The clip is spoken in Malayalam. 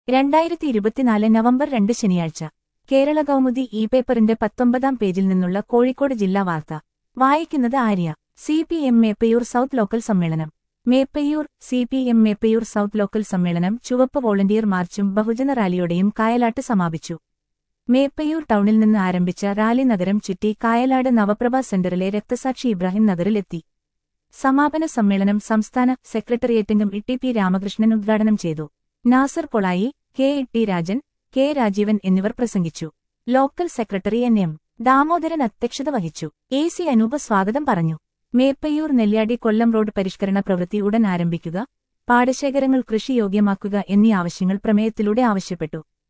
രണ്ടായിരത്തി ഇരുപത്തിനാല് നവംബർ രണ്ട് ശനിയാഴ്ച കേരള കൗമുദി ഇ പേപ്പറിന്റെ പത്തൊമ്പതാം പേജിൽ നിന്നുള്ള കോഴിക്കോട് ജില്ലാ വാർത്ത വായിക്കുന്നത് Arya C P M Meppayur south local സമ്മേളനം Meppayur C P M Meppayur south local സമ്മേളനം ചുവപ്പ് വോളണ്ടിയർ മാർച്ചും ബഹുജന റാലിയോടെയും കായലാട്ട് സമാപിച്ചു മേപ്പയൂർ ടൗണിൽ നിന്ന് ആരംഭിച്ച റാലി നഗരം ചുറ്റി കായലാട് നവപ്രഭ സെന്ററിലെ രക്തസാക്ഷി ഇബ്രാഹിം നഗറിലെത്തി സമാപന സമ്മേളനം സംസ്ഥാന സെക്രട്ടേറിയറ്റംഗം ഇ പി രാമകൃഷ്ണൻ ഉദ്ഘാടനം ചെയ്തു Nasar Kolayi K E T Rajan K Rajeevan എന്നിവർ പ്രസംഗിച്ചു local secretary N M Damodaran അധ്യക്ഷത വഹിച്ചു എ സി അനൂപ് സ്വാഗതം പറഞ്ഞു മേപ്പയ്യൂർ നെല്ലിയാടി കൊല്ലം റോഡ് പരിഷ്കരണ പ്രവൃത്തി ഉടൻ ആരംഭിക്കുക പാടശേഖരങ്ങൾ കൃഷിയോഗ്യമാക്കുക എന്നീ ആവശ്യങ്ങൾ പ്രമേയത്തിലൂടെ ആവശ്യപ്പെട്ടു